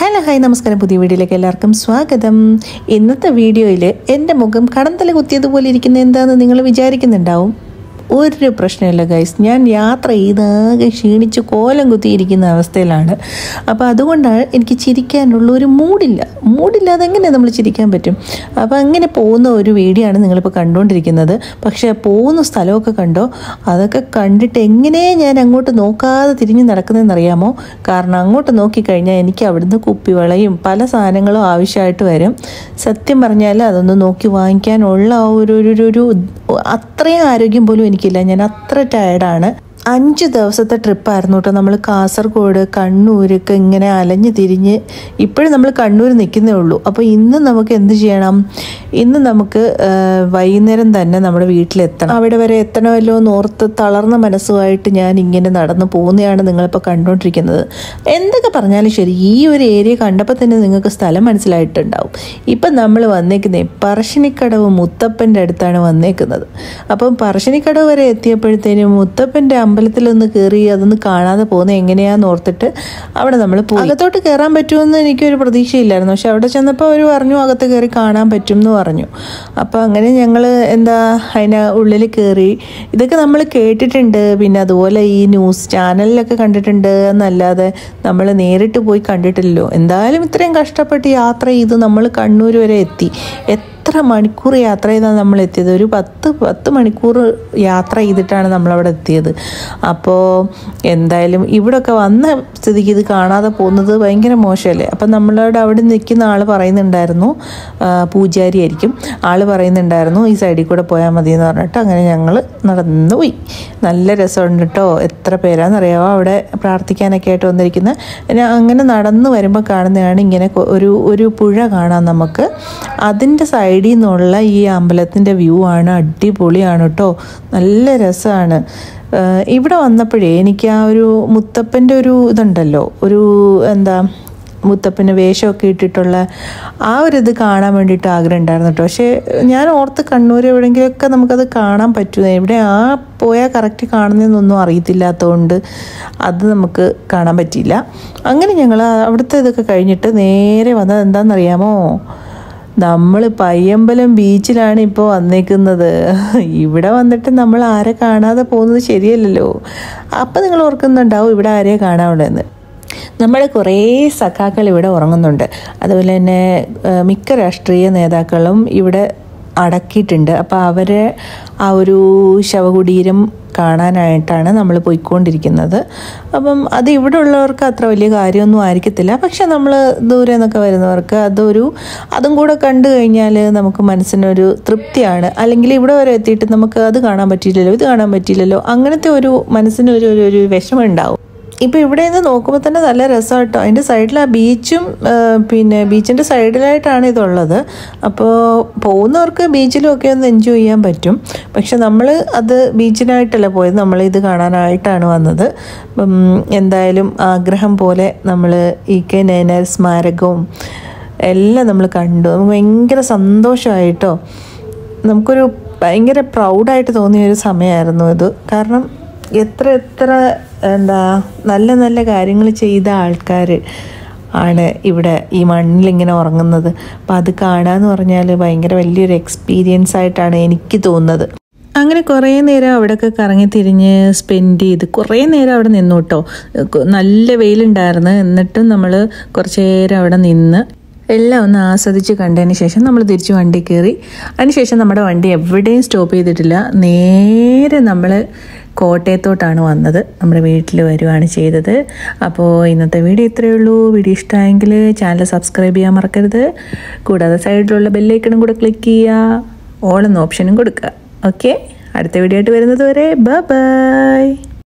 hello hi നമസ്കാരം പുതിയ വീഡിയോയിലേക്ക് എല്ലാവർക്കും സ്വാഗതം ഇന്നത്തെ വീഡിയോയിൽ എൻ്റെ മുഖം കടന്തല കുത്തിയതുപോലെ ഇരിക്കുന്ന എന്താണെന്ന് നിങ്ങൾ വിചാരിക്കുന്നുണ്ടാവും ഒരു പ്രശ്നമില്ല ഗൈസ് ഞാൻ യാത്ര ചെയ്താകെ ക്ഷീണിച്ച് കോലം കുത്തിയിരിക്കുന്ന അവസ്ഥയിലാണ് അപ്പോൾ അതുകൊണ്ടാണ് എനിക്ക് ചിരിക്കാനുള്ള ഒരു മൂഡില്ല മൂഡില്ലാതെ എങ്ങനെ നമ്മൾ ചിരിക്കാൻ പറ്റും അപ്പോൾ അങ്ങനെ പോകുന്ന ഒരു വീഡിയോ ആണ് നിങ്ങളിപ്പോൾ കണ്ടുകൊണ്ടിരിക്കുന്നത് പക്ഷേ പോകുന്ന സ്ഥലമൊക്കെ കണ്ടോ അതൊക്കെ കണ്ടിട്ട് എങ്ങനെ ഞാൻ അങ്ങോട്ട് നോക്കാതെ തിരിഞ്ഞ് നടക്കുന്നതെന്നറിയാമോ കാരണം അങ്ങോട്ട് നോക്കിക്കഴിഞ്ഞാൽ എനിക്ക് അവിടുന്ന് കുപ്പിവളയും പല സാധനങ്ങളും ആവശ്യമായിട്ട് വരും സത്യം പറഞ്ഞാൽ അതൊന്ന് നോക്കി വാങ്ങിക്കാനുള്ള ആ ഒരു ഒരു ഒരു- ഒരു അത്രയും ആരോഗ്യം പോലും എനിക്കില്ല ഞാൻ അത്ര ടയർഡാണ് അഞ്ച് ദിവസത്തെ ട്രിപ്പായിരുന്നു കേട്ടോ നമ്മൾ കാസർഗോഡ് കണ്ണൂരൊക്കെ ഇങ്ങനെ അലഞ്ഞ് തിരിഞ്ഞ് ഇപ്പോഴും നമ്മൾ കണ്ണൂർ നിൽക്കുന്നേ ഉള്ളൂ അപ്പോൾ ഇന്ന് നമുക്ക് എന്ത് ചെയ്യണം ഇന്ന് നമുക്ക് ആ, വൈകുന്നേരം തന്നെ നമ്മുടെ വീട്ടിലെത്തണം അവിടെ വരെ എത്തണമല്ലോ എന്ന് ഓർത്ത് തളർന്ന മനസ്സുമായിട്ട് ഞാൻ ഇങ്ങനെ നടന്നു പോകുന്നതാണ് നിങ്ങളിപ്പോൾ കണ്ടുകൊണ്ടിരിക്കുന്നത് എന്തൊക്കെ പറഞ്ഞാലും ശരി ഈ ഒരു ഏരിയ കണ്ടപ്പോൾ തന്നെ നിങ്ങൾക്ക് സ്ഥലം മനസ്സിലായിട്ടുണ്ടാവും ഇപ്പം നമ്മൾ വന്നേക്കുന്നത് പറശ്ശിനിക്കടവ് മുത്തപ്പൻ്റെ അടുത്താണ് വന്നേക്കുന്നത് അപ്പം പറശ്ശിനിക്കടവ് വരെ എത്തിയപ്പോഴത്തേനും മുത്തപ്പൻ്റെ അമ്പലത്തിലൊന്ന് കയറി അതൊന്ന് കാണാതെ പോകുന്നത് എങ്ങനെയാന്ന് ഓർത്തിട്ട് അവിടെ നമ്മൾ പോയി അകത്തോട്ട് കയറാൻ പറ്റുമെന്ന് എനിക്കൊരു പ്രതീക്ഷയില്ലായിരുന്നു പക്ഷെ അവിടെ ചെന്നപ്പോൾ അവർ പറഞ്ഞു അകത്ത് കയറി കാണാൻ പറ്റും എന്ന് പറഞ്ഞു അപ്പോൾ അങ്ങനെ ഞങ്ങൾ എന്താ അതിന് ഉള്ളിൽ കയറി ഇതൊക്കെ നമ്മൾ കേട്ടിട്ടുണ്ട് പിന്നെ അതുപോലെ ഈ ന്യൂസ് ചാനലിലൊക്കെ കണ്ടിട്ടുണ്ട് എന്നല്ലാതെ നമ്മൾ നേരിട്ട് പോയി കണ്ടിട്ടില്ലല്ലോ എന്തായാലും ഇത്രയും കഷ്ടപ്പെട്ട് യാത്ര ചെയ്ത് നമ്മൾ കണ്ണൂർ വരെ എത്തി എത്ര മണിക്കൂർ യാത്ര ചെയ്താണ് നമ്മൾ എത്തിയത് ഒരു പത്ത് പത്ത് മണിക്കൂർ യാത്ര ചെയ്തിട്ടാണ് നമ്മളവിടെ എത്തിയത് അപ്പോൾ എന്തായാലും ഇവിടെയൊക്കെ വന്ന സ്ഥിതിക്ക് ഇത് കാണാതെ പോകുന്നത് ഭയങ്കര മോശമല്ലേ അപ്പം നമ്മളോട് അവിടെ നിൽക്കുന്ന ആൾ പറയുന്നുണ്ടായിരുന്നു ആ, പൂജാരിയായിരിക്കും ആൾ പറയുന്നുണ്ടായിരുന്നു ഈ സൈഡിൽ കൂടെ പോയാൽ മതി എന്ന് പറഞ്ഞിട്ട് അങ്ങനെ ഞങ്ങൾ നടന്നു പോയി നല്ല രസമുണ്ട് കേട്ടോ എത്ര പേരാണെന്നറിയാമോ അവിടെ പ്രാർത്ഥിക്കാനൊക്കെ ആയിട്ട് വന്നിരിക്കുന്നത് പിന്നെ അങ്ങനെ നടന്നു വരുമ്പോൾ കാണുന്നതാണ് ഇങ്ങനെ കൊ- ഒരു ഒരു പുഴ കാണാം നമുക്ക് അതിൻ്റെ സൈഡിൽ നിന്നുള്ള ഈ അമ്പലത്തിൻ്റെ വ്യൂ ആണ് അടിപൊളിയാണ് കേട്ടോ നല്ല രസമാണ് ഏഹ് ഇവിടെ വന്നപ്പോഴേ എനിക്ക് ആ ഒരു മുത്തപ്പൻ്റെ ഒരു ഇതുണ്ടല്ലോ ഒരു എന്താ മുത്തപ്പന് വേഷമൊക്കെ ഇട്ടിട്ടുള്ള ആ ഒരു ഇത് കാണാൻ വേണ്ടിയിട്ട് ആഗ്രഹം ഉണ്ടായിരുന്നു കേട്ടോ പക്ഷേ ഞാൻ ഓർത്ത് കണ്ണൂർ എവിടെയെങ്കിലുമൊക്കെ നമുക്കത് കാണാൻ പറ്റും എവിടെ ആ പോയാൽ കറക്റ്റ് കാണുന്നതെന്നൊന്നും അറിയത്തില്ലാത്തതുകൊണ്ട് അത് നമുക്ക് കാണാൻ പറ്റിയില്ല അങ്ങനെ ഞങ്ങൾ അവിടുത്തെ ഇതൊക്കെ കഴിഞ്ഞിട്ട് നേരെ വന്നത് എന്താണെന്നറിയാമോ നമ്മൾ പയ്യമ്പലം ബീച്ചിലാണ് ഇപ്പോൾ വന്നേക്കുന്നത് ഇവിടെ വന്നിട്ട് നമ്മൾ ആരെ കാണാതെ പോകുന്നത് ശരിയല്ലല്ലോ അപ്പം നിങ്ങൾ ഓർക്കുന്നുണ്ടാവും ഇവിടെ ആരെയെ കാണാനുള്ളതെന്ന് നമ്മുടെ കുറേ സഖാക്കൾ ഇവിടെ ഉറങ്ങുന്നുണ്ട് അതുപോലെ തന്നെ ആ, മിക്ക രാഷ്ട്രീയ നേതാക്കളും ഇവിടെ അടക്കിയിട്ടുണ്ട് അപ്പോൾ അവരെ ആ ഒരു ശവകുടീരം കാണാനായിട്ടാണ് നമ്മൾ പോയിക്കൊണ്ടിരിക്കുന്നത് അപ്പം അത് ഇവിടെ ഉള്ളവർക്ക് അത്ര വലിയ കാര്യമൊന്നും ആയിരിക്കത്തില്ല പക്ഷെ നമ്മൾ ദൂരെ നിന്നൊക്കെ വരുന്നവർക്ക് അതൊരു അതും കൂടെ കണ്ടു കഴിഞ്ഞാൽ നമുക്ക് മനസ്സിനൊരു തൃപ്തിയാണ് അല്ലെങ്കിൽ ഇവിടെ വരെ എത്തിയിട്ട് നമുക്ക് അത് കാണാൻ പറ്റിയില്ലല്ലോ ഇത് കാണാൻ പറ്റിയില്ലല്ലോ അങ്ങനത്തെ ഒരു മനസ്സിനൊരു ഒരു ഒരു വിഷമം ഉണ്ടാവും ഇപ്പോൾ ഇവിടെ നിന്ന് നോക്കുമ്പോൾ തന്നെ നല്ല രസമാണ് കേട്ടോ അതിൻ്റെ സൈഡിൽ ആ ബീച്ചും ആ, പിന്നെ ബീച്ചിൻ്റെ സൈഡിലായിട്ടാണ് ഇതുള്ളത് അപ്പോൾ പോകുന്നവർക്ക് ബീച്ചിലും ഒക്കെ ഒന്ന് എൻജോയ് ചെയ്യാൻ പറ്റും പക്ഷെ നമ്മൾ അത് ബീച്ചിനായിട്ടല്ല പോയത് നമ്മൾ ഇത് കാണാനായിട്ടാണ് വന്നത് ഉം, എന്തായാലും ആഗ്രഹം പോലെ നമ്മൾ ഇ കെ നയനാർ സ്മാരകവും എല്ലാം നമ്മൾ കണ്ടു നമുക്ക് ഭയങ്കര സന്തോഷമായിട്ടോ നമുക്കൊരു ഭയങ്കര പ്രൗഡായിട്ട് തോന്നിയ ഒരു സമയമായിരുന്നു ഇത് കാരണം എത്ര എത്ര എന്താ നല്ല നല്ല കാര്യങ്ങൾ ചെയ്ത ആൾക്കാർ ആണ് ഇവിടെ ഈ മണ്ണിൽ ഇങ്ങനെ ഉറങ്ങുന്നത് അപ്പം അത് കാണാന്ന് പറഞ്ഞാൽ ഭയങ്കര വലിയൊരു എക്സ്പീരിയൻസ് ആയിട്ടാണ് എനിക്ക് തോന്നുന്നത് അങ്ങനെ കുറേ നേരം അവിടെയൊക്കെ കറങ്ങി തിരിഞ്ഞ് സ്പെൻഡ് ചെയ്ത് കുറേ നേരം അവിടെ നിന്നു കേട്ടോ നല്ല വെയിലുണ്ടായിരുന്നു എന്നിട്ടും നമ്മൾ കുറച്ച് നേരം അവിടെ നിന്ന് എല്ലാം ഒന്ന് ആസ്വദിച്ച് കണ്ടതിന് ശേഷം നമ്മൾ തിരിച്ച് വണ്ടി കയറി അതിനുശേഷം നമ്മുടെ വണ്ടി എവിടെയും സ്റ്റോപ്പ് ചെയ്തിട്ടില്ല നേരെ നമ്മൾ കോട്ടയത്തോട്ടാണ് വന്നത് നമ്മുടെ വീട്ടിൽ വരുവാണ് ചെയ്തത് അപ്പോൾ ഇന്നത്തെ വീഡിയോ ഇത്രയേ ഉള്ളൂ വീഡിയോ ഇഷ്ടമായെങ്കിൽ ചാനൽ സബ്സ്ക്രൈബ് ചെയ്യാൻ മറക്കരുത് കൂടാതെ സൈഡിലുള്ള ബെല്ലൈക്കണും കൂടെ ക്ലിക്ക് ചെയ്യുക ഓൾ എന്ന ഓപ്ഷനും കൊടുക്കുക ഓക്കെ അടുത്ത വീഡിയോ ആയിട്ട് വരുന്നത് വരെ ബൈ